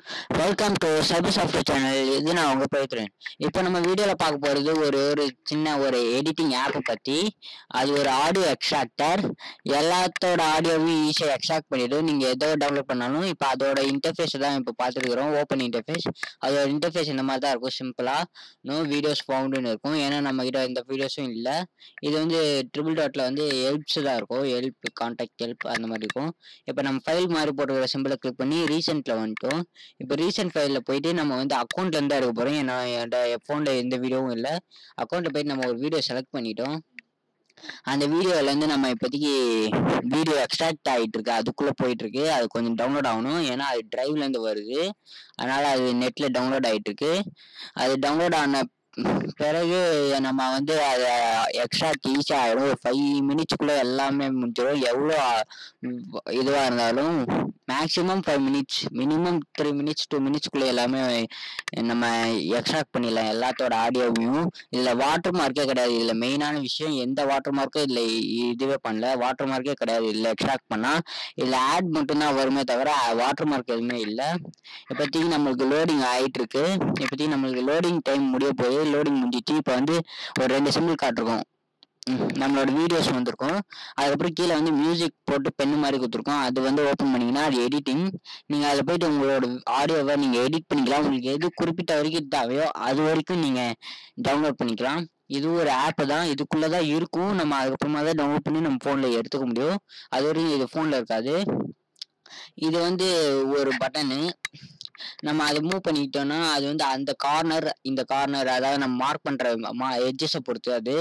welcome to cyber software channel இது நான் உங்க பேசுறேன் இப்போ நம்ம வீடியோல பார்க்க போறது ஒரு ஒரு சின்ன ஒரு எடிட்டிங் ஆப் பத்தி அது ஒரு ஆடியோ எக்ஸ்ட்ராக்டர் எல்லாத்தோட ஆடியோவையும் ஈஸியாக எக்ஸ்ட்ராக்ட் பண்ணிடும் நீங்க எதோ டவுன்லோட் பண்ணாலும் இப்போ அதோட இன்டர்ஃபேஸ் தான் இப்போ பார்த்துருக்குறோம் ஓப்பன் இன்டர்ஃபேஸ் அதோட இன்டர்ஃபேஸ் இந்த மாதிரி தான் இருக்கும் சிம்பிளா நோ வீடியோஸ் ஃபவுண்டுன்னு இருக்கும் ஏன்னா நம்ம கிட்ட எந்த வீடியோஸும் இல்லை இது வந்து ட்ரிபிள் டாட்ல வந்து ஹெல்ப்ஸ் தான் இருக்கும் ஹெல்ப் கான்டாக்ட் ஹெல்ப் அந்த மாதிரி இருக்கும் இப்போ நம்ம ஃபைல் மாதிரி போட்டுக்கிற சிம்பிளை கிளிக் பண்ணி ரீசெண்ட்ல வந்துட்டோம் இப்போ ரீசெண்ட் ஃபைலில் போயிட்டு நம்ம வந்து அக்கௌண்ட்ல இருந்து எடுக்க போறோம் ஏன்னா என்னோட ஃபோனில் எந்த வீடியோவும் இல்லை அக்கௌண்ட்ல போயிட்டு நம்ம ஒரு வீடியோ செலக்ட் பண்ணிட்டோம் அந்த வீடியோல இருந்து நம்ம இப்போதைக்கு வீடியோ எக்ஸ்ட்ராக்ட் ஆகிட்டு இருக்கு அதுக்குள்ள போயிட்டு இருக்கு அது கொஞ்சம் டவுன்லோட் ஆகணும் ஏன்னா அது டிரைவ்ல இருந்து வருது அதனால அது நெட்ல டவுன்லோட் ஆயிட்டு இருக்கு அது டவுன்லோட் ஆன பிறகு நம்ம வந்து அதை எக்ஸ்ட்ராக்ட் ஈஸியாக ஆகிடும் ஒரு ஃபைவ் மினிட்ஸ்க்குள்ளே எல்லாமே முடிஞ்சிடும் எவ்வளோ இதுவாக இருந்தாலும் maximum five minutes minimum three minutes two மினிட்ஸ்க்குள்ளே எல்லாமே நம்ம எக்ஸ்ட்ராக்ட் பண்ணிடலாம் எல்லாத்தோட ஆடியோவையும் இதில் வாட்டர் மார்க்கே கிடையாது இதில் மெயினான விஷயம் எந்த வாட்டர் மார்க்கும் இதில் இதுவே பண்ணல வாட்டர் மார்க்கே கிடையாது இதில் எக்ஸ்ட்ராக்ட் பண்ணால் இதில் ஆட் மட்டும்தான் வருமே தவிர வாட்டர் மார்க் எதுவுமே இல்லை இப்போதைக்கு நம்மளுக்கு லோடிங் ஆகிட்டு இருக்கு இப்போதைக்கு நம்மளுக்கு லோடிங் டைம் முடிய போகுது லோடிங் முடிஞ்சிச்சு இப்போ வந்து ஒரு ரெண்டு சிம்பிள் காட்டிருக்கோம் ம், நம்மளோட வீடியோஸ் வந்திருக்கும் அதுக்கப்புறம் கீழே வந்து மியூசிக் போட்டு பெண்ணு மாதிரி கொடுத்துருக்கோம் அது வந்து ஓப்பன் பண்ணீங்கன்னா அது எடிட்டிங் நீங்கள் அதில் போயிட்டு உங்களோட ஆடியோவை நீங்கள் எடிட் பண்ணிக்கலாம் உங்களுக்கு எது குறிப்பிட்ட வரைக்கும் தேவையோ அது வரைக்கும் நீங்கள் டவுன்லோட் பண்ணிக்கலாம் இது ஒரு ஆப் தான் இதுக்குள்ளே தான் இருக்கும் நம்ம அதுக்கப்புறமா தான் டவுன்லோட் பண்ணி நம்ம ஃபோனில் எடுத்துக்க முடியும் அது வரைக்கும் இது ஃபோனில் இருக்காது இது வந்து ஒரு பட்டனு நம்ம அதை மூவ் பண்ணிக்கிட்டோம்னா அது வந்து அந்த கார்னர் இந்த கார்னர் அதாவது நம்ம மார்க் பண்ற எட்ஜஸை பொறுத்து அது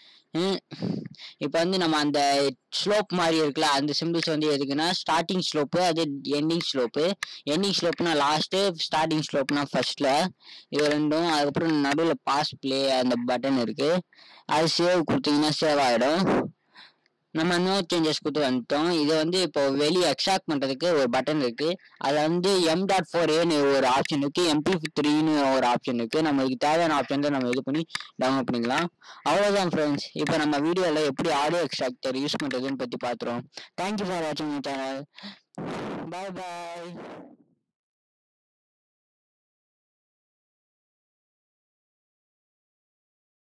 இப்போ வந்து நம்ம அந்த ஸ்லோப் மாதிரி இருக்குல்ல அந்த சிம்பிள்ஸ் வந்து எதுக்குன்னா ஸ்டார்டிங் ஸ்லோப்பு அது எண்டிங் ஸ்லோப்பு எண்டிங் ஸ்லோப்னா லாஸ்ட்டு ஸ்டார்டிங் ஸ்லோப்னா ஃபர்ஸ்ட்ல இது ரெண்டும் அதுக்கப்புறம் நடுவில் பாஸ் ப்ளே அந்த பட்டன் இருக்கு அது சேவ் கொடுத்தீங்கன்னா சேவ் ஆகிடும் நம்ம நோ சேஞ்சஸ் கொடுத்து வந்துட்டோம் இது வந்து இப்போ வெளியே எக்ஸ்ட்ராக்ட் பண்ணுறதுக்கு ஒரு பட்டன் இருக்கு அதில் வந்து எம் டாட் ஃபோர் ஏன்னு ஒரு ஆப்ஷன் இருக்கு எம்பி த்ரீன்னு ஒரு ஆப்ஷன் இருக்கு நம்மளுக்கு தேவையான ஆப்ஷன் தான் நம்ம இது பண்ணி டவுன்லோட் பண்ணிக்கலாம் அவ்வளோதான் ஃப்ரெண்ட்ஸ் இப்போ நம்ம வீடியோவில் எப்படி ஆடியோ எக்ஸ்ட்ராக்டர் யூஸ் பண்ணுறதுன்னு பற்றி பார்த்துருவோம் தேங்க்யூ ஃபார் வாட்சிங் சேனல் பாய் பாய்